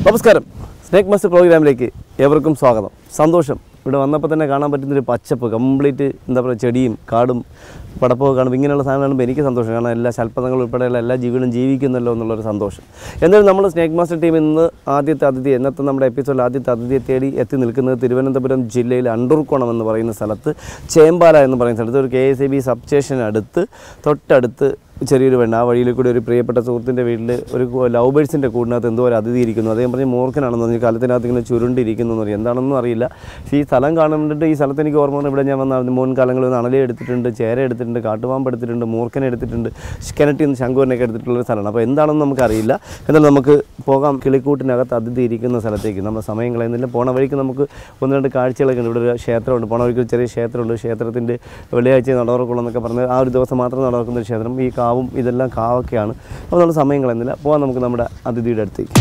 നമസ്കാരം snake master പ്രോഗ്രാമിലേക്ക് ഏവർക്കും സ്വാഗതം സന്തോഷം ഇവിടെ വന്നപ്പോൾ തന്നെ കാണാൻ പറ്റുന്നൊരു പച്ചപ്പ് കംപ്ലീറ്റ് എന്താ പറയുക ചെടിയും കാടും പടപ്പൊക്കെ കാണുമ്പോൾ ഇങ്ങനെയുള്ള സാധനം കാണുമ്പോൾ എനിക്ക് സന്തോഷം കാരണം എല്ലാ ശൽപ്പതങ്ങളും ഉൾപ്പെടെയുള്ള എല്ലാ ജീവികളും ജീവിക്കുന്നല്ലോ എന്നുള്ളൊരു സന്തോഷം എന്നാലും നമ്മൾ സ്നേക്ക് മാസ്റ്റർ ടീം ഇന്ന് ആദ്യത്തെ അതിഥി ഇന്നത്തെ നമ്മുടെ എപ്പിസോഡിൽ ആദ്യത്തെ അതിഥിയെ തേടി എത്തി നിൽക്കുന്നത് തിരുവനന്തപുരം ജില്ലയിലെ അണ്ടൂർക്കോണം എന്ന് പറയുന്ന സ്ഥലത്ത് ചേമ്പാല എന്ന് പറയുന്ന സ്ഥലത്ത് ഒരു K S E B substation അടുത്ത് തൊട്ടടുത്ത് ചെറിയൊരു പെണ്ണ് ആ വഴിയിൽ കൂടി ഒരു പ്രിയപ്പെട്ട സുഹൃത്തിൻ്റെ വീട്ടിൽ ഒരു കു- ലവ് ബേഡ്സിൻ്റെ കൂടിനകത്ത് എന്തോ ഒരു അതിഥി ഇരിക്കുന്നു അദ്ദേഹം പറഞ്ഞ് മൂർഖനാണെന്ന് പറഞ്ഞ് കാലത്തിനകത്ത് ഇങ്ങനെ ചുരുണ്ടിരിക്കുന്നു എന്ന് പറയും എന്താണെന്നും അറിയില്ല പക്ഷേ ഈ സ്ഥലം കാണുന്നുണ്ട് ഈ സ്ഥലത്ത് എനിക്ക് ഓർമ്മ വന്നു ഇവിടെ ഞാൻ വന്ന മുൻകാലങ്ങളിൽ നിന്ന് അണലി എടുത്തിട്ടുണ്ട് ചേര എടുത്തിട്ടുണ്ട് കാട്ടുപാമ്പ് എടുത്തിട്ടുണ്ട് മൂർഖനെ എടുത്തിട്ടുണ്ട് കിണറ്റിൽ നിന്ന് ശങ്കുവിനൊക്കെ എടുത്തിട്ടുള്ള സ്ഥലമാണ് അപ്പോൾ എന്താണെന്ന് നമുക്കറിയില്ല എന്നാൽ നമുക്ക് പോകാം കിളിക്കൂട്ടിനകത്ത് അതിഥി ഇരിക്കുന്ന സ്ഥലത്തേക്ക് നമ്മൾ സമയം കളയുന്നില്ല പോണ വഴിക്ക് നമുക്ക് ഒന്ന് രണ്ട് കാഴ്ചകളൊക്കെ ഉണ്ട് ഇവിടെ ഒരു ക്ഷേത്രമുണ്ട് പോണ വഴിക്ക് ഒരു ചെറിയ ക്ഷേത്രമുണ്ട് ക്ഷേത്രത്തിൻ്റെ വെള്ളിയാഴ്ച നടവർക്കുളം എന്നൊക്കെ പറഞ്ഞ് ആ ഒരു ദിവസം മാത്രം നടക്കുന്ന ഒരു ക്ഷേത്രം ഈ കാവും ഇതെല്ലാം കാവൊക്കെയാണ് അപ്പോൾ നമ്മൾ സമയം കളയുന്നില്ല പോകാം നമുക്ക് നമ്മുടെ അതിഥിയുടെ അടുത്തേക്ക്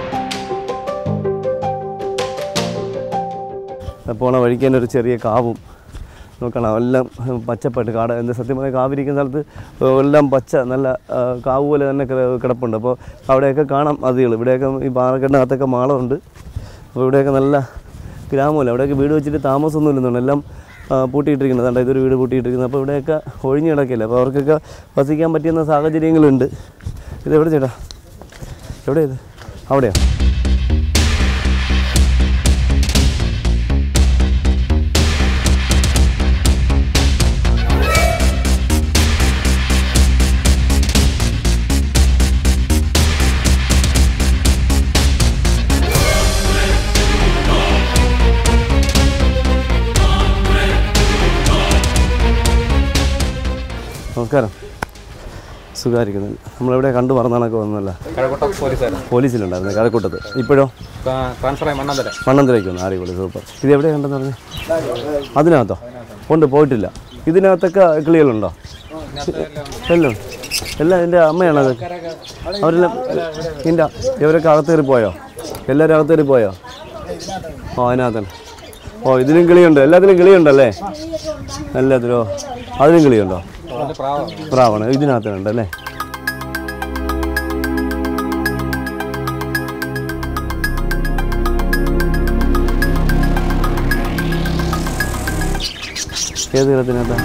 പോണ വഴിക്ക് തന്നെ ഒരു ചെറിയ കാവും നോക്കണം എല്ലാം പച്ചപ്പായിട്ട് കാട് എന്താ സത്യം പറഞ്ഞാൽ കാവിരിക്കുന്ന സ്ഥലത്ത് എല്ലാം പച്ച നല്ല ആ, കാവ് പോലെ തന്നെ കിട- കിടപ്പുണ്ട് അപ്പോൾ അവിടെയൊക്കെ കാണാം അതികൾ ഇവിടെയൊക്കെ ഈ പാറക്കെട്ടിനകത്തൊക്കെ മാളമുണ്ട് അപ്പോൾ ഇവിടെയൊക്കെ നല്ല ഗ്രാമമല്ല അവിടെയൊക്കെ വീട് വെച്ചിട്ട് താമസമൊന്നും ഇല്ലെന്നുണ്ട് എല്ലാം ആ, പൂട്ടിയിട്ടിരിക്കുന്നത് അതുകൊണ്ട് ഇതൊരു വീട് പൂട്ടിയിട്ടിരിക്കുന്നത് അപ്പോൾ ഇവിടെയൊക്കെ ഒഴിഞ്ഞു കിടക്കില്ല അപ്പോൾ അവർക്കൊക്കെ വസിക്കാൻ പറ്റുന്ന സാഹചര്യങ്ങളുണ്ട് ഇത് എവിടെ ചേട്ടാ എവിടെയാ ഇത് അവിടെയാ നമസ്കാരം സുഖമായിരിക്കുന്നില്ല നമ്മളിവിടെ കണ്ടു പറഞ്ഞാണൊക്കെ വന്നല്ല കഴക്കൂട്ടം പോലീസുകാരൻ പോലീസിലുണ്ടായിരുന്നു കഴക്കൂട്ടത്ത് ഇപ്പോഴോ ട്രാൻസ്ഫർ ആയി മണ്ണന്തല മണ്ണന്തിരയ്ക്ക് വന്നു അടിപൊളി സൂപ്പർ ഇത് എവിടെയാണ് കണ്ടെന്ന് പറഞ്ഞു അതിനകത്തോ ഉണ്ട് പോയിട്ടില്ല ഇതിനകത്തൊക്കെ കിളികളുണ്ടോ എല്ലാം ഉണ്ട്. എല്ലാം എൻ്റെ അമ്മയാണത് അവരെല്ലാം ഇല്ല ഇവരൊക്കെ അകത്ത് കയറി പോയോ എല്ലാവരും അകത്ത് കയറി പോയോ ഓ അതിനകത്തന്നെ ഓ ഇതിലും കിളിയുണ്ട് എല്ലാത്തിലും കിളിയുണ്ടല്ലേ എല്ലാത്തിലോ അതിലും കിളിയുണ്ടോ പ്രാവാണ് ഇതിനകത്തുണ്ട് അല്ലേ ഏത് കിടത്തിനകത്താ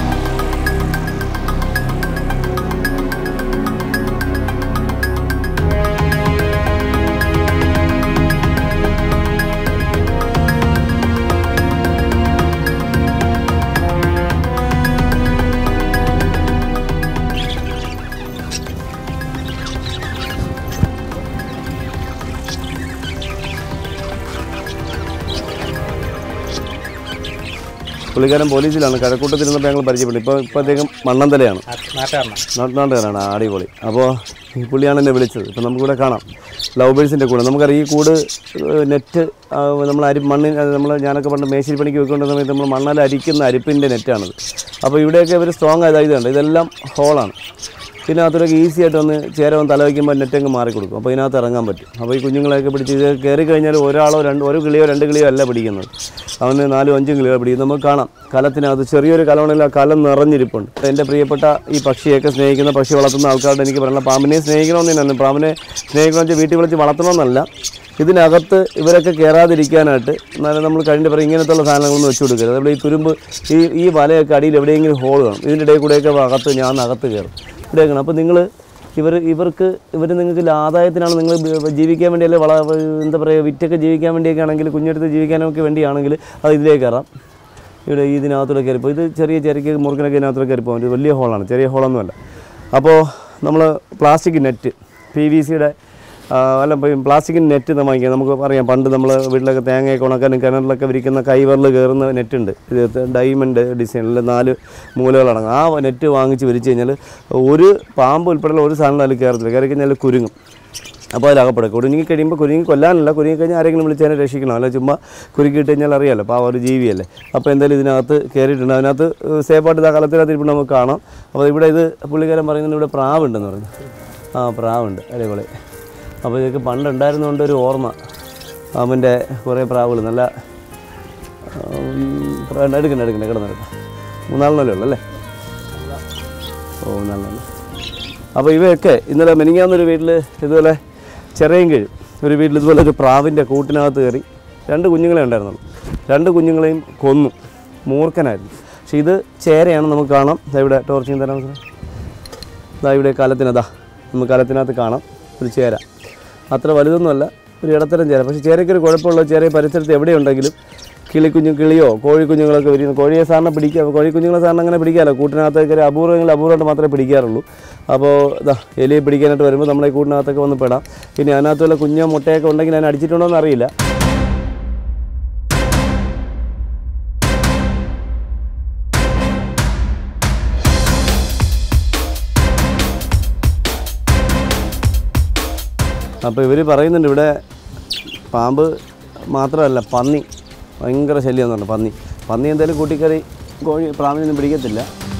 പുള്ളിക്കാരൻ പോലീസിലാണ് കഴക്കൂട്ടത്തിരുന്നപ്പോൾ ഞങ്ങൾ പരിചയപ്പെട്ടു ഇപ്പോൾ ഇപ്പോൾ അദ്ദേഹം മണ്ണന്തലയാണ് നാട്ടുകാരനാണ് നാട്ടുകാരാണ് അടിപൊളി അപ്പോൾ ഈ പുള്ളിയാണ് എന്നെ വിളിച്ചത് ഇപ്പം നമുക്കിവിടെ കാണാം ലവ് ബേഴ്സിൻ്റെ കൂടെ നമുക്കറിയാം ഈ കൂട് ഏഹ്, നെറ്റ് ആ, നമ്മൾ അരി മണ്ണിൽ നമ്മൾ ഞാനൊക്കെ പണ്ട് മേശിരി പണിക്ക് വെക്കേണ്ട സമയത്ത് നമ്മൾ മണ്ണല അരിക്കുന്ന അരിപ്പിൻ്റെ നെറ്റാണത് അപ്പോൾ ഇവിടെയൊക്കെ ഇവർ സ്ട്രോങ് ആയത് ഇതുണ്ട് ഇതെല്ലാം ഹോളാണ് പിന്നെ അതിലൊക്കെ ഈസി ആയിട്ട് വന്ന് ചേര വന്ന് തല വയ്ക്കുമ്പോൾ നെറ്റ് അങ്ങ് മാറി കൊടുക്കും അപ്പോൾ ഇതിനകത്ത് ഇറങ്ങാൻ പറ്റും അപ്പോൾ ഈ കുഞ്ഞുങ്ങളെയൊക്കെ പിടിച്ച് ഇത് കയറി കഴിഞ്ഞാൽ ഒരാളോ രണ്ട് ഒരു കിളിയോ രണ്ട് കിളിയോ അല്ല പിടിക്കുന്നത് അവന് നാലും അഞ്ചും കിളിയോ പിടിക്കും നമുക്ക് കാണാം കലത്തിനകത്ത് ചെറിയൊരു കലമാണെങ്കിൽ ആ കലം നിറഞ്ഞിരിപ്പുണ്ട് എൻ്റെ പ്രിയപ്പെട്ട ഈ പക്ഷിയൊക്കെ സ്നേഹിക്കുന്ന പക്ഷി വളർത്തുന്ന ആൾക്കാരോട് എനിക്ക് പറയണം പാമ്പിനെ സ്നേഹിക്കണമെന്ന് തന്നെ പാമ്പിനെ സ്നേഹിക്കണമെന്ന് വെച്ചാൽ വീട്ടിൽ വിളിച്ച് വളർത്തണമെന്നല്ല ഇതിനകത്ത് ഇവരൊക്കെ കയറാതിരിക്കാനായിട്ട് എന്നാലും നമ്മൾ കഴിഞ്ഞ പറയും ഇങ്ങനത്തുള്ള സാധനങ്ങളൊന്നും വെച്ച് കൊടുക്കരുത് അതുപോലെ ഈ തുരുമ്പ് ഈ ഈ വലയൊക്കെ അടിയിൽ എവിടെയെങ്കിലും ഹോൾ കാണും ഇതിൻ്റെ ഇടയിൽ കൂടെയൊക്കെ അകത്ത് ഞാൻ അകത്ത് കയറും ഇവിടെയൊക്കെ അപ്പോൾ നിങ്ങൾ ഇവർ ഇവർക്ക് ഇവർ നിങ്ങൾക്ക് ആദായത്തിനാണ് നിങ്ങൾ ജീവിക്കാൻ വേണ്ടി അല്ലെ വള എന്താ പറയുക വിറ്റൊക്കെ ജീവിക്കാൻ വേണ്ടിയൊക്കെ ആണെങ്കിൽ കുഞ്ഞെടുത്ത് ജീവിക്കാനൊക്കെ വേണ്ടിയാണെങ്കിൽ അത് ഇതിലേക്ക് കയറാം ഇവിടെ ഇതിനകത്തൂടെ കയറിപ്പോൾ ഇത് ചെറിയ ചെറിയ മുറുക്കിനൊക്കെ ഇതിനകത്തൂടെ കയറിപ്പോൾ ഇത് വലിയ ഹോളാണ് ചെറിയ ഹോളൊന്നുമല്ല അപ്പോൾ നമ്മൾ പ്ലാസ്റ്റിക് നെറ്റ് പി വി സിയുടെ അല്ല ഇപ്പം പ്ലാസ്റ്റിക്കിൻ്റെ നെറ്റ് നമ്മൾ വാങ്ങിക്കാം നമുക്ക് അറിയാം പണ്ട് നമ്മൾ വീട്ടിലൊക്കെ തേങ്ങയൊക്കെ ഉണക്കാനും കിണറിലൊക്കെ വിരിക്കുന്ന കൈവറിൽ കയറുന്ന നെറ്റുണ്ട് ഇത് ഡയമണ്ട് ഡിസൈനിൽ നാല് മൂലകളടങ്ങും ആ നെറ്റ് വാങ്ങിച്ച് വിരിച്ച് കഴിഞ്ഞാൽ ഒരു പാമ്പ് ഉൾപ്പെടെയുള്ള ഒരു സാധനം അതിൽ കയറത്തില്ല കയറി കഴിഞ്ഞാൽ കുരുങ്ങും അപ്പോൾ അതിലകപ്പെടും കുരുങ്ങി കഴിയുമ്പോൾ കുരുങ്ങി കൊല്ലാനല്ല കുരുങ്ങി കഴിഞ്ഞാൽ ആരെങ്കിലും വിളിച്ചതിനെ രക്ഷിക്കണം അല്ല ചുമ്മാ കുരുക്കിയിട്ട് കഴിഞ്ഞാൽ അറിയാമല്ലോ അപ്പോൾ ആ ഒരു ജീവിയല്ലേ അപ്പോൾ എന്തായാലും ഇതിനകത്ത് കയറിയിട്ടുണ്ട് അതിനകത്ത് സേഫായിട്ട് ഇതാ കലത്തിനകത്ത് ഇപ്പോൾ നമുക്ക് കാണാം അപ്പോൾ ഇവിടെ ഇത് പുള്ളിക്കാരൻ പറയുന്നത് ഇവിടെ പ്രാവുണ്ടെന്ന് പറഞ്ഞു ആ പ്രാവുണ്ട് അടിപൊളി അപ്പോൾ ഇതൊക്കെ പണ്ടുണ്ടായിരുന്നതുകൊണ്ട് ഒരു ഓർമ്മ അവൻ്റെ കുറേ പ്രാവുകൾ നല്ല ഉം, പ്രാ- എടുക്കണ്ട എടുക്കണ്ട കിടന്നെടുക്കാം മൂന്നാളിനല്ലേ ഉള്ളൂ അല്ലേ ഓ നല്ല അപ്പോൾ ഇവയൊക്കെ ഇന്നലെ മെനിങ്ങാന്നൊരു വീട്ടിൽ ഇതുപോലെ ചെറിയും കിഴി ഒരു വീട്ടിൽ ഇതുപോലെ ഒരു പ്രാവിൻ്റെ കൂട്ടിനകത്ത് കയറി രണ്ട് കുഞ്ഞുങ്ങളെ ഉണ്ടായിരുന്നുള്ളൂ രണ്ട് കുഞ്ഞുങ്ങളെയും കൊന്നു മൂർഖനായിരുന്നു പക്ഷേ ഇത് ചേരയാണ് നമുക്ക് കാണാം ദാ ഇവിടെ ടോർച്ചിങ് തരാൻ ഇതാ ഇവിടെ കാലത്തിനതാ നമുക്ക് കാലത്തിനകത്ത് കാണാം ഒരു ചേര അത്ര വലുതൊന്നുമല്ല ഒരു ഇടത്തരം ചേര പക്ഷേ ചേരയ്ക്കൊരു കുഴപ്പമുള്ള ചേര ഈ പരിസരത്ത് എവിടെയുണ്ടെങ്കിലും കിളിക്കുഞ്ഞു കിളിയോ കോഴിക്കുഞ്ഞുങ്ങളൊക്കെ വരുന്നു കോഴിയെ സാറിന് പിടിക്കുക കോഴിക്കുഞ്ഞുങ്ങളെ സാറിന് അങ്ങനെ പിടിക്കാമല്ലോ കൂട്ടിനകത്തേക്ക് ഒരു അപൂർവങ്ങളിൽ അപൂർവമായിട്ട് മാത്രമേ പിടിക്കാറുള്ളൂ അപ്പോൾ ഇതാ എലിയെ പിടിക്കാനായിട്ട് വരുമ്പോൾ നമ്മളെ ഈ കൂട്ടിനകത്തൊക്കെ വന്ന് പെടാം പിന്നെ അതിനകത്ത് വല്ല കുഞ്ഞോ മുട്ടയൊക്കെ ഉണ്ടെങ്കിൽ ഞാൻ അടിച്ചിട്ടുണ്ടോ എന്ന് അറിയില്ല അപ്പോൾ ഇവർ പറയുന്നുണ്ട് ഇവിടെ പാമ്പ് മാത്രമല്ല പന്നി ഭയങ്കര ശല്യം എന്ന് പറഞ്ഞു പന്നി പന്നി എന്തായാലും കൂട്ടിക്കറി കോഴി പ്രാവിനൊന്നും പിടിക്കത്തില്ല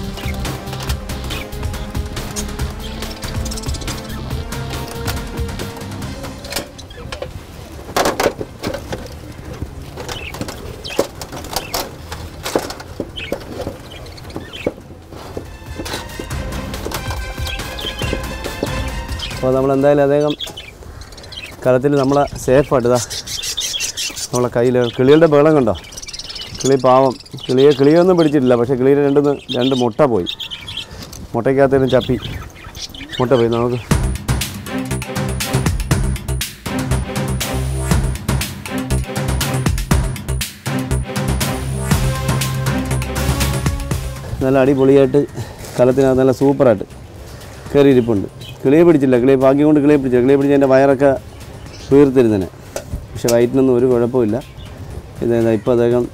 അപ്പോൾ നമ്മൾ എന്തായാലും അദ്ദേഹം കലത്തിൽ നമ്മളെ സേഫായിട്ട് ഇതാ നമ്മളെ കയ്യിൽ കിളികളുടെ ബഹളം കണ്ടോ കിളി പാവം കിളിയെ കിളിയൊന്നും പിടിച്ചിട്ടില്ല പക്ഷേ കിളിയുടെ രണ്ടുന്ന് രണ്ട് മുട്ട പോയി മുട്ടയ്ക്കകത്തേലും ചപ്പി മുട്ട പോയി നമുക്ക് നല്ല അടിപൊളിയായിട്ട് കലത്തിനകത്ത് നല്ല സൂപ്പറായിട്ട് കയറിയിരിപ്പുണ്ട് കിളിയെ പിടിച്ചില്ല കിളിയെ ഭാഗ്യം കൊണ്ട് കിളിയെ പിടിച്ചില്ല കിളിയെ പിടിച്ച് എൻ്റെ വയറൊക്കെ വീർത്തിരുന്നതിനെ പക്ഷെ വയറ്റിനൊന്നും ഒരു കുഴപ്പമില്ല ഇത് ഇപ്പോൾ അദ്ദേഹം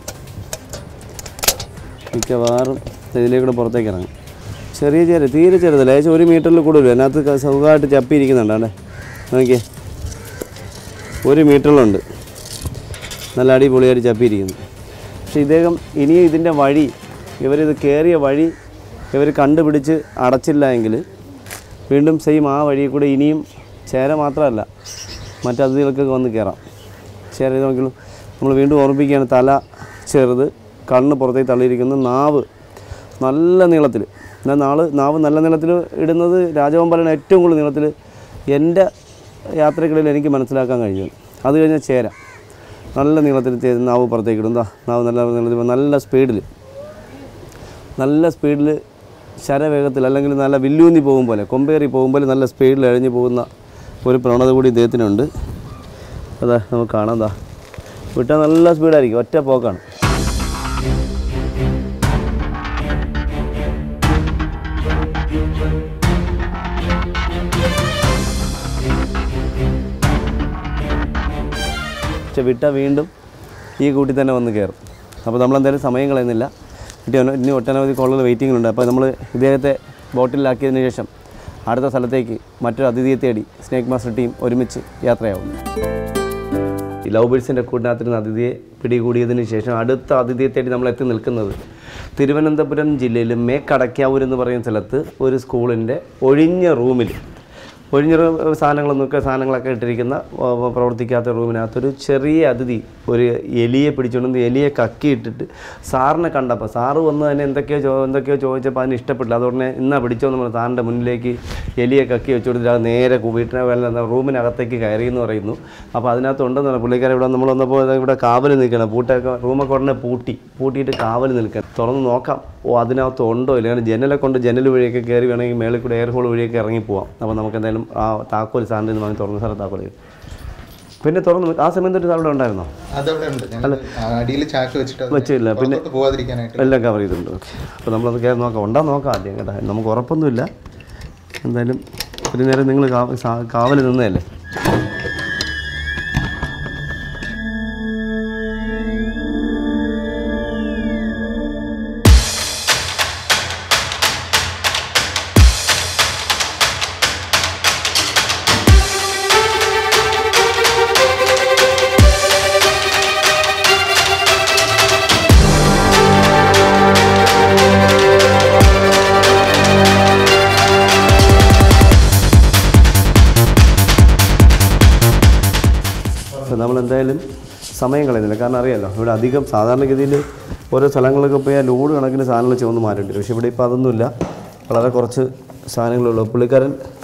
മിക്കവാറും ഇതിലേക്കൂടെ പുറത്തേക്ക് ഇറങ്ങും ചെറിയ ചെറിയ തീരെ ചെറുതല്ല ഏകദേശം ഒരു മീറ്ററിൽ കൂടുതലും അതിനകത്ത് ക- സുഖമായിട്ട് ചപ്പിയിരിക്കുന്നുണ്ട് അല്ലേ നോക്കിയേ ഒരു മീറ്ററിലുണ്ട് നല്ല അടിപൊളിയായിട്ട് ചപ്പിയിരിക്കുന്നു പക്ഷേ ഇദ്ദേഹം ഇനിയും ഇതിൻ്റെ വഴി ഇവരിത് കയറിയ വഴി ഇവർ കണ്ടുപിടിച്ച് അടച്ചില്ല എങ്കിൽ വീണ്ടും സെയിം ആ വഴി കൂടെ ഇനിയും ചേര മാത്രമല്ല മറ്റതിഥികൾക്കൊക്കെ വന്ന് കയറാം ചേര ഇത് നോക്കിയാലും നമ്മൾ വീണ്ടും ഓർമ്മിപ്പിക്കുകയാണ് തല ചെറുത് കണ്ണ് പുറത്തേക്ക് തള്ളിയിരിക്കുന്നു നാവ് നല്ല നീളത്തിൽ എന്നാൽ നാള് നാവ് നല്ല നീളത്തിൽ ഇടുന്നത് രാജഗോപാലൻ ഏറ്റവും കൂടുതൽ നീളത്തിൽ എൻ്റെ യാത്രകളിൽ എനിക്ക് മനസ്സിലാക്കാൻ കഴിഞ്ഞു അത് കഴിഞ്ഞാൽ ചേര നല്ല നീളത്തിൽ ചെ- നാവ് പുറത്തേക്ക് ഇടും ദാ നാവ് നല്ല നീളത്തിൽ നല്ല സ്പീഡിൽ നല്ല സ്പീഡിൽ ശരവേഗത്തിൽ അല്ലെങ്കിൽ നല്ല വില്ലൂന്നി പോകും പോലെ കൊമ്പേറി പോകും പോലെ നല്ല സ്പീഡിൽ അഴിഞ്ഞു പോകുന്ന ഒരു പ്രവണത കൂടി ഇദ്ദേഹത്തിനുണ്ട് അതാ നമുക്ക് കാണാം എന്താ വിട്ടാൽ നല്ല സ്പീഡായിരിക്കും ഒറ്റ പോക്കാണ് പക്ഷെ വിട്ട വീണ്ടും ഈ കൂട്ടി തന്നെ വന്ന് കയറും അപ്പോൾ നമ്മൾ എന്തായാലും സമയം കളയുന്നില്ല ഇനി ഒന- ഇനി ഒട്ടനവധി കോളുകൾ വെയിറ്റിങ്ങിലുണ്ട് അപ്പോൾ നമ്മൾ ഇദ്ദേഹത്തെ ബോട്ടിലാക്കിയതിന് ശേഷം അടുത്ത സ്ഥലത്തേക്ക് മറ്റൊരു അതിഥിയെ തേടി സ്നേക് മാസ്റ്റർ ടീം ഒരുമിച്ച് യാത്രയാവും ഈ ലവ് ബേഴ്സിൻ്റെ കൂട്ടിനകത്തിരുന്ന അതിഥിയെ പിടികൂടിയതിന് ശേഷം അടുത്ത അതിഥിയെ തേടി നമ്മൾ എത്തി നിൽക്കുന്നത് തിരുവനന്തപുരം ജില്ലയിൽ മേക്കടയ്ക്കാവൂർ എന്ന് പറയുന്ന സ്ഥലത്ത് ഒരു സ്കൂളിൻ്റെ ഒഴിഞ്ഞ റൂമിൽ ഒഴിഞ്ഞ റൂ- സാധനങ്ങളൊന്നൊക്കെ സാധനങ്ങളൊക്കെ ഇട്ടിരിക്കുന്ന ഓ, ഓ, പ്രവർത്തിക്കാത്ത റൂമിനകത്തൊരു ചെറിയ അതിഥി ഒരു എലിയെ പിടിച്ചുകൊണ്ട് എലിയെ കക്കി ഇട്ടിട്ട് സാറിനെ കണ്ടപ്പോൾ സാറ് വന്ന് തന്നെ എന്തൊക്കെയോ ചോ എന്തൊക്കെയോ ചോദിച്ചപ്പോൾ അതിന് ഇഷ്ടപ്പെട്ടില്ല അതുടനെ ഇന്നാ പിടിച്ചോ നമ്മൾ സാറിൻ്റെ മുന്നിലേക്ക് എലിയെ കക്കി വെച്ചു കൊടുത്തിട്ട് അത് നേരെ കു- വീട്ടിനെ വേല റൂമിനകത്തേക്ക് കയറി എന്ന് പറയുന്നു അപ്പോൾ അതിനകത്ത് ഉണ്ടെന്ന് പറഞ്ഞു പുള്ളിക്കാരെ ഇവിടെ നമ്മൾ വന്നപ്പോൾ ദാ ഇവിടെ കാവൽ നിൽക്കണം പൂട്ടൊക്കെ റൂമൊക്കെ ഉടനെ പൂട്ടി പൂട്ടിയിട്ട് കാവൽ നിൽക്കണം തുറന്ന് നോക്കാം ഓ അതിനകത്ത് ഉണ്ടോ ഇല്ല കാരണം ജനലെ കൊണ്ട് ജനൽ വഴിയൊക്കെ കയറി വേണമെങ്കിൽ മേളിൽ കൂടെ എയർ ഹോൾ വഴിയൊക്കെ ഇറങ്ങി പോവാം അപ്പോൾ നമുക്ക് എന്തായാലും ആ താക്കോൽ സാറിൻ്റെ നിന്ന് വാങ്ങി തുറന്ന സ്ഥലം താക്കോൽ ചെയ്യും. പിന്നെ തുറന്ന് ആ സമയം തൊട്ട് അവിടെ ഉണ്ടായിരുന്നോ അതവിടെ ഉണ്ട് ഞങ്ങൾ അടിയിൽ ചാക്ക് വെച്ചിട്ട് അതിനെ വെച്ചില്ല പിന്നെ പുറത്തോട്ട് പോവാതിരിക്കാനായിട്ട് എല്ലാം കവർ ചെയ്തിട്ടുണ്ട് ഓക്കെ അപ്പോൾ നമ്മളത് കയറി നോക്കാം ഉണ്ടോ നോക്കാം ആദ്യം കേട്ടോ നമുക്ക് ഉറപ്പൊന്നുമില്ല എന്തായാലും ഒരു നേരം നിങ്ങൾ കാവൽ നിന്നതല്ലേ അപ്പോൾ നമ്മൾ എന്തായാലും സമയം കളയുന്നില്ല കാരണം അറിയാലോ ഇവിടെ അധികം സാധാരണഗതിയിൽ ഓരോ സ്ഥലങ്ങളിലൊക്കെ പോയാൽ ലോഡ് കണക്കിന് സാധനങ്ങൾ ചുവന്ന് മാറ്റേണ്ടി വരും പക്ഷേ ഇവിടെ ഇപ്പോൾ അതൊന്നുമില്ല വളരെ കുറച്ച് സാധനങ്ങളുള്ളൂ പുള്ളിക്കാരൻ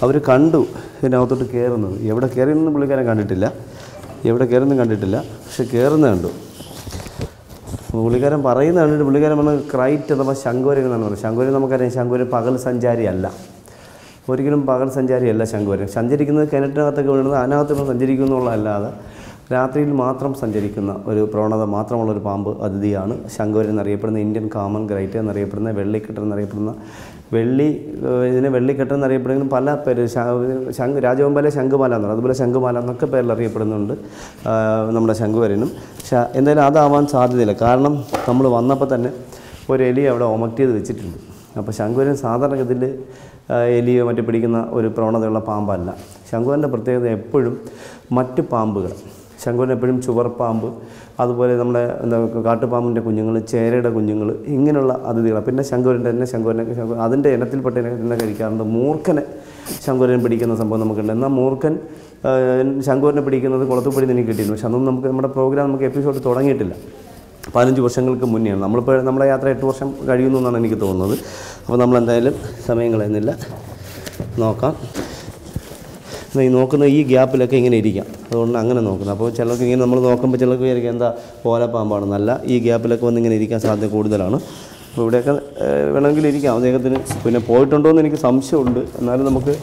അവർ കണ്ടു ഇതിനകത്തോട്ട് കയറുന്നത് എവിടെ കയറിയെന്ന് പുള്ളിക്കാരൻ കണ്ടിട്ടില്ല എവിടെ കയറുന്നതും കണ്ടിട്ടില്ല പക്ഷെ കയറുന്നത് കണ്ടു പുള്ളിക്കാരൻ പറയുന്നത് കണ്ടിട്ട് പുള്ളിക്കാരൻ പറഞ്ഞ ക്രൈറ്റ് അഥവാ ശങ്കുവരൻ എന്നാണ് പറയുന്നത് ശങ്കുവരൻ നമുക്കറിയാം ശങ്കുവരൻ പകൽ സഞ്ചാരിയല്ല ഒരിക്കലും പകൽ സഞ്ചാരിയല്ല ശങ്കുവരൻ സഞ്ചരിക്കുന്നത് കിണറ്റിനകത്തൊക്കെ വീഴുന്നത് അതിനകത്ത് സഞ്ചരിക്കുന്നുള്ളതല്ലാതെ രാത്രിയിൽ മാത്രം സഞ്ചരിക്കുന്ന ഒരു പ്രവണത മാത്രമുള്ള ഒരു പാമ്പ് അതിഥിയാണ് ശങ്കുവരൻ എന്നറിയപ്പെടുന്ന ഇന്ത്യൻ കാമൺ ഗ്രൈറ്റ് എന്നറിയപ്പെടുന്ന വെള്ളിക്കെട്ട് എന്നറിയപ്പെടുന്ന വെള്ളി ഏഹ് ഇതിനെ വെള്ളിക്കെട്ട് എന്നറിയപ്പെടുന്ന പല പേര് ശ- ശംഖ് രാജവമ്പാലെ ശംഖുമാല എന്ന് പറയും അതുപോലെ ശംഖുമാല എന്നൊക്കെ പേരിൽ അറിയപ്പെടുന്നുണ്ട് ആഹ് നമ്മുടെ ശംഖുവരനും പക്ഷേ എന്തായാലും അതാവാൻ സാധ്യതയില്ല കാരണം നമ്മൾ വന്നപ്പോൾ തന്നെ ഒരു എലി അവിടെ ഒമക്ട് ചെയ്ത് വെച്ചിട്ടുണ്ട് അപ്പോൾ ശംഖുവരൻ സാധാരണഗതിയിൽ എലിയോ മറ്റു പിടിക്കുന്ന ഒരു പ്രവണതയുള്ള പാമ്പല്ല ശംഖുവരൻ്റെ പ്രത്യേകത എപ്പോഴും മറ്റ് പാമ്പുകൾ ശംഖുവരൻ എപ്പോഴും ചുവർപ്പാമ്പ് അതുപോലെ നമ്മുടെ എന്താ കാട്ടുപാമ്പിൻ്റെ കുഞ്ഞുങ്ങൾ ചേരയുടെ കുഞ്ഞുങ്ങൾ ഇങ്ങനെയുള്ള അതിഥികൾ പിന്നെ ശംഖുവരൻ്റെ തന്നെ ശംഖുവരനെ ശംഖു അതിൻ്റെ ഇനത്തിൽപ്പെട്ട തന്നെ കഴിക്കാറുണ്ട് മൂർഖനെ ശംഖുവരൻ പിടിക്കുന്ന സംഭവം നമുക്കുണ്ട് എന്നാൽ മൂർഖൻ ആ, ശംഖുവരനെ പിടിക്കുന്നത് കുളത്തുപടി നിന്ന് കിട്ടിയിരുന്നു പക്ഷെ അതൊന്നും നമുക്ക് നമ്മുടെ പ്രോഗ്രാം നമുക്ക് എപ്പിസോഡ് തുടങ്ങിയിട്ടില്ല പതിനഞ്ച് വർഷങ്ങൾക്ക് മുന്നെയാണ് നമ്മളിപ്പോൾ നമ്മുടെ യാത്ര എട്ട് വർഷം കഴിയുന്നു എന്നാണ് എനിക്ക് തോന്നുന്നത് അപ്പോൾ നമ്മൾ എന്തായാലും സമയം കളയുന്നില്ല നോക്കാം എന്നാ ഈ നോക്കുന്ന ഈ ഗ്യാപ്പിലൊക്കെ ഇങ്ങനെ ഇരിക്കാം അതുകൊണ്ട് അങ്ങനെ നോക്കുന്നത് അപ്പോൾ ചിലർക്ക് ഇങ്ങനെ നമ്മൾ നോക്കുമ്പോൾ ചിലർക്ക് വിചാരിക്കും എന്താ ഓലപ്പാമ്പാണെന്നല്ല ഈ ഗ്യാപ്പിലൊക്കെ വന്ന് ഇങ്ങനെ ഇരിക്കാൻ സാധ്യത കൂടുതലാണ് അപ്പോൾ ഇവിടെയൊക്കെ ഏഹ്, വേണമെങ്കിൽ ഇരിക്കാം അദ്ദേഹത്തിന് പിന്നെ പോയിട്ടുണ്ടോ എന്ന് എനിക്ക് സംശയമുണ്ട് എന്നാലും നമുക്ക്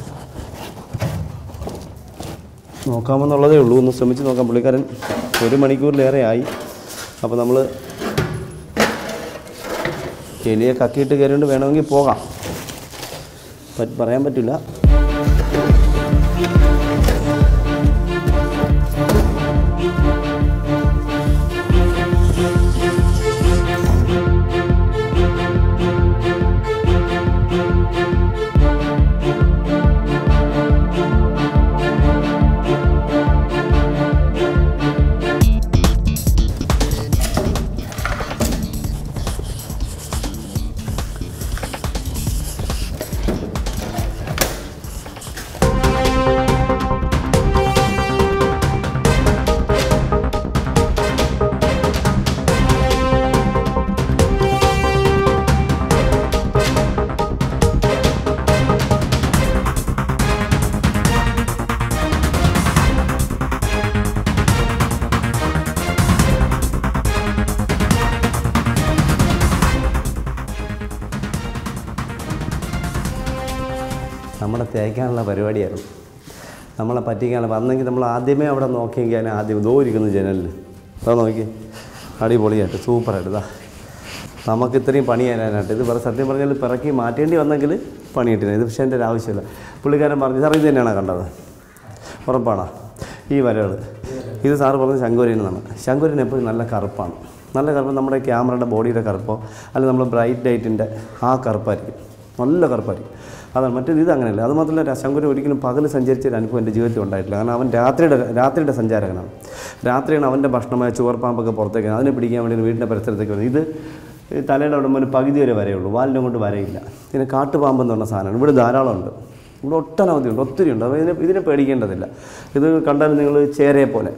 നോക്കാമെന്നുള്ളതേ ഉള്ളൂ ഒന്ന് ശ്രമിച്ച് നോക്കാം പുള്ളിക്കാരൻ ഒരു മണിക്കൂറിലേറെ ആയി അപ്പോൾ നമ്മൾ എലിയെ കക്കിയിട്ട് കയറിയിട്ട് വേണമെങ്കിൽ പോകാം പറ്റ് പറയാൻ പറ്റില്ല നമ്മളെ തേക്കാനുള്ള പരിപാടിയായിരുന്നു നമ്മളെ പറ്റിക്കാനുള്ള വന്നെങ്കിൽ നമ്മൾ ആദ്യമേ അവിടെ നോക്കിയെങ്കിൽ അതിനെ ആദ്യം ഇതോ ഇരിക്കുന്നു ജനലിൽ അതാ നോക്കി അടിപൊളിയായിട്ട് സൂപ്പറായിട്ട് ഇതാ നമുക്ക് ഇത്രയും പണി തരാനായിട്ട് ഇത് വേറെ സത്യം പറഞ്ഞാൽ പിറക്കി മാറ്റേണ്ടി വന്നെങ്കിൽ പണി കിട്ടില്ല ഇത് പക്ഷേ എൻ്റെ ഒരു ആവശ്യമില്ല പുള്ളിക്കാരൻ പറഞ്ഞു സാർ ഇത് തന്നെയാണോ കണ്ടത് ഉറപ്പാണോ ഈ വരകൾ ഇത് സാറ് പറഞ്ഞത് ശങ്കുരൻ എന്നാണ് ശങ്കുരൻ എപ്പോഴും നല്ല കറുപ്പാണ് നല്ല കറുപ്പ് നമ്മുടെ ക്യാമറയുടെ ബോഡിയുടെ കറുപ്പോ അല്ലെങ്കിൽ നമ്മൾ ബ്രൈറ്റ് ലൈറ്റിൻ്റെ ആ കറുപ്പായിരിക്കും നല്ല കറുപ്പായിരിക്കും അതാണ് മറ്റേത് ഇത് അങ്ങനെയല്ല അത് മാത്രമല്ല ശങ്കുരൻ ഒരിക്കലും പകൽ സഞ്ചരിച്ച ഒരു അനുഭവം എൻ്റെ ജീവിതത്തിൽ ഉണ്ടായിട്ടില്ല കാരണം അവൻ രാത്രിയുടെ രാത്രിയുടെ സഞ്ചാരകനാണ് രാത്രിയാണ് അവൻ്റെ ഭക്ഷണമായ ചുവർപ്പാമ്പൊക്കെ പുറത്തേക്ക് അതിനെ പിടിക്കാൻ വേണ്ടി വീടിൻ്റെ പരിസരത്തേക്ക് വരുന്നത് ഇത് ഈ തലയുടെ അവിടെ മുതൽ പകുതി വരെ വരെയുള്ളൂ വാലിനെ കൊണ്ട് വരയില്ല ഇതിന് കാട്ടുപാമ്പ് എന്ന് പറഞ്ഞ സാധനമാണ് ഇവിടെ ധാരാളമുണ്ട് ഇവിടെ ഒട്ടനവധി ഉണ്ട് ഒത്തിരി ഉണ്ട് അപ്പോൾ ഇതിനെ ഇതിനെ പേടിക്കേണ്ടതില്ല ഇത് കണ്ടാൽ നിങ്ങൾ ചേരയെ പോലെ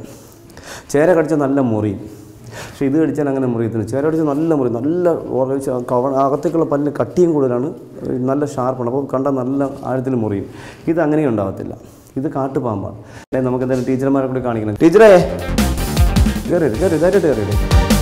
ചേര കടിച്ചാൽ നല്ല മുറിയും പക്ഷേ ഇത് കടിച്ചാൽ അങ്ങനെ മുറിയത്തില്ല ചേര കടിച്ചാൽ നല്ല മുറി നല്ല ഉറച്ച കവ അകത്തേക്കുള്ള പല്ലിന് കട്ടിയും കൂടുതലാണ് നല്ല ഷാർപ്പാണ് അപ്പോൾ കണ്ടാൽ നല്ല ആഴത്തിൽ മുറിയും ഇത് അങ്ങനെ ഉണ്ടാവത്തില്ല ഇത് കാട്ടുപാമ്പാണ് അല്ലെ നമുക്ക് എന്തായാലും ടീച്ചർമാരെ കൂടി കാണിക്കണം ടീച്ചറേ കയറി കയറി ധൈര്യമായിട്ട് കയറി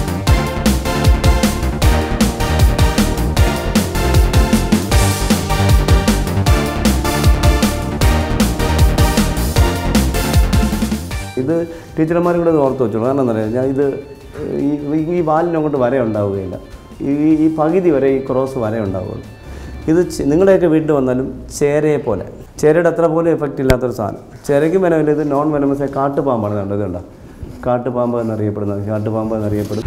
ഇത് ടീച്ചർമാരും കൂടെ ഒന്ന് ഓർത്ത് വെച്ചോളൂ കാരണം എന്താ പറയുക ഞാൻ ഇത് ഈ ഈ- ഈ വാലിന് അങ്ങോട്ട് വര ഉണ്ടാവുകയില്ല ഈ ഈ- ഈ പകുതി വരെ ഈ ക്രോസ് വര ഉണ്ടാവുകയുള്ളൂ ഇത് ചെ- നിങ്ങളുടെയൊക്കെ വീട്ടിൽ വന്നാലും ചേരയെ പോലെ ചേരയുടെ അത്ര പോലും എഫക്റ്റ് ഇല്ലാത്തൊരു സാധനം ചേരയ്ക്കും വനമില്ല ഇത് നോൺ വെനമസ് കാട്ടുപാമ്പാണ് കണ്ടത് ഇതുണ്ടോ കാട്ടുപാമ്പ് എന്നറിയപ്പെടുന്നത് കാട്ടുപാമ്പ് എന്നറിയപ്പെടും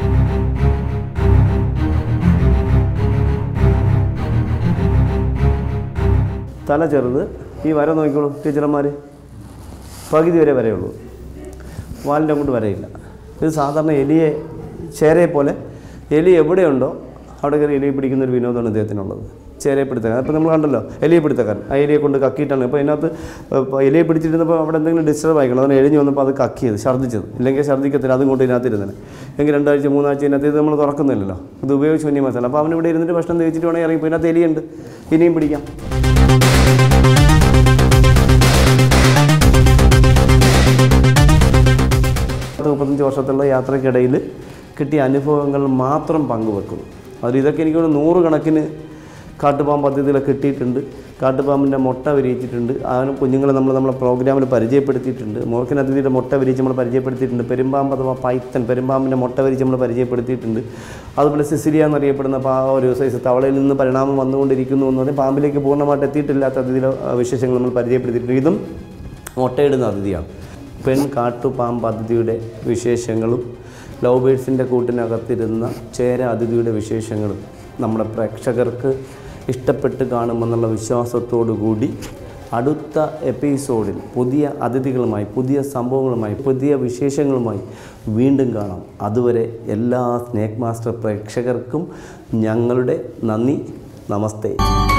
തല ചെറുത് ഈ വര നോക്കിക്കോളൂ ടീച്ചർമാർ പകുതി വരെ വരെയുള്ളൂ വാലിൻ്റെ അങ്ങോട്ട് വരയില്ല ഇത് സാധാരണ എലിയെ ചേരയെ പോലെ എലി എവിടെയുണ്ടോ അവിടെ കയറി എലിയെ പിടിക്കുന്ന ഒരു വിനോദമാണ് ഇദ്ദേഹത്തിനുള്ളത് ചേരയെ പിടുത്തക്കാരൻ അപ്പോൾ നമ്മൾ കണ്ടല്ലോ എലിയെ പിടുത്തക്കാരൻ ആ എലിയെ കൊണ്ട് കക്കിയിട്ടാണ് ഇപ്പോൾ ഇതിനകത്ത് ഇപ്പോൾ എലിയെ പിടിച്ചിരുന്നപ്പോൾ അവിടെ എന്തെങ്കിലും ഡിസ്റ്റർബ് ആയിക്കണം അതിന് എഴിഞ്ഞ് വന്നപ്പോൾ അത് കക്കിയത് ഛർദ്ദിച്ചത് ഇല്ലെങ്കിൽ ഛർദ്ദിക്കത്തില്ല അതും കൊണ്ട് ഇതിനകത്ത് ഇരുന്നത് എങ്കിൽ രണ്ടാഴ്ച മൂന്നാഴ്ച ഇതിനകത്ത് ഇത് നമ്മൾ തുറക്കുന്നില്ലല്ലോ ഇത് ഉപയോഗിച്ച് വന്യ മസാല അപ്പോൾ അവൻ ഇവിടെ ഇരുന്നിട്ട് ഭക്ഷണം തേച്ചിട്ട് വേണമെങ്കിൽ ഇറങ്ങി ഇപ്പോൾ ഇതിനകത്ത് എലിയുണ്ട് ഇനിയും പിടിക്കാം വർഷത്തുള്ള യാത്രക്കിടയിൽ കിട്ടിയ അനുഭവങ്ങൾ മാത്രം പങ്കുവെക്കുന്നു അതിൽ ഇതൊക്കെ എനിക്ക് തോന്നുന്നു നൂറുകണക്കിന് കാട്ടുപാമ്പ് പദ്ധതിയിലൊക്കെ കിട്ടിയിട്ടുണ്ട് കാട്ടുപാമ്പിൻ്റെ മുട്ട വിരിയിച്ചിട്ടുണ്ട് അതിന് കുഞ്ഞുങ്ങളെ നമ്മൾ നമ്മളെ പ്രോഗ്രാമിൽ പരിചയപ്പെടുത്തിയിട്ടുണ്ട് മോർക്കൻ അതിഥിയുടെ മുട്ട വിരിച്ച് നമ്മൾ പരിചയപ്പെടുത്തിയിട്ടുണ്ട് പെരുമ്പാമ്പ് അഥവാ പൈത്തൻ പെരുമ്പാമ്പിൻ്റെ മുട്ട വിരിച്ച് നമ്മൾ പരിചയപ്പെടുത്തിയിട്ടുണ്ട് അതുപോലെ സിസിലിയ എന്നറിയപ്പെടുന്ന പാ ഒരു സൈസ് തവളയിൽ നിന്ന് പരിണാമം വന്നുകൊണ്ടിരിക്കുന്നു എന്ന് പറഞ്ഞാൽ പാമ്പിലേക്ക് പൂർണ്ണമായിട്ട് എത്തിയിട്ടില്ലാത്ത അതിഥിയിലെ ആ, വിശേഷങ്ങൾ നമ്മൾ പരിചയപ്പെടുത്തിയിട്ടുണ്ട് ഇതും മുട്ടയിടുന്ന അതിഥിയാണ് പെൺ കാട്ടുപാമ്പ് അതിഥിയുടെ വിശേഷങ്ങളും ലവ് ബേഡ്സിൻ്റെ കൂട്ടിനകത്തിരുന്ന ചേര അതിഥിയുടെ വിശേഷങ്ങളും നമ്മുടെ പ്രേക്ഷകർക്ക് ഇഷ്ടപ്പെട്ട് കാണുമെന്നുള്ള വിശ്വാസത്തോടു കൂടി അടുത്ത എപ്പിസോഡിൽ പുതിയ അതിഥികളുമായി പുതിയ സംഭവങ്ങളുമായി പുതിയ വിശേഷങ്ങളുമായി വീണ്ടും കാണാം അതുവരെ എല്ലാ സ്നേക് മാസ്റ്റർ പ്രേക്ഷകർക്കും ഞങ്ങളുടെ നന്ദി നമസ്തേ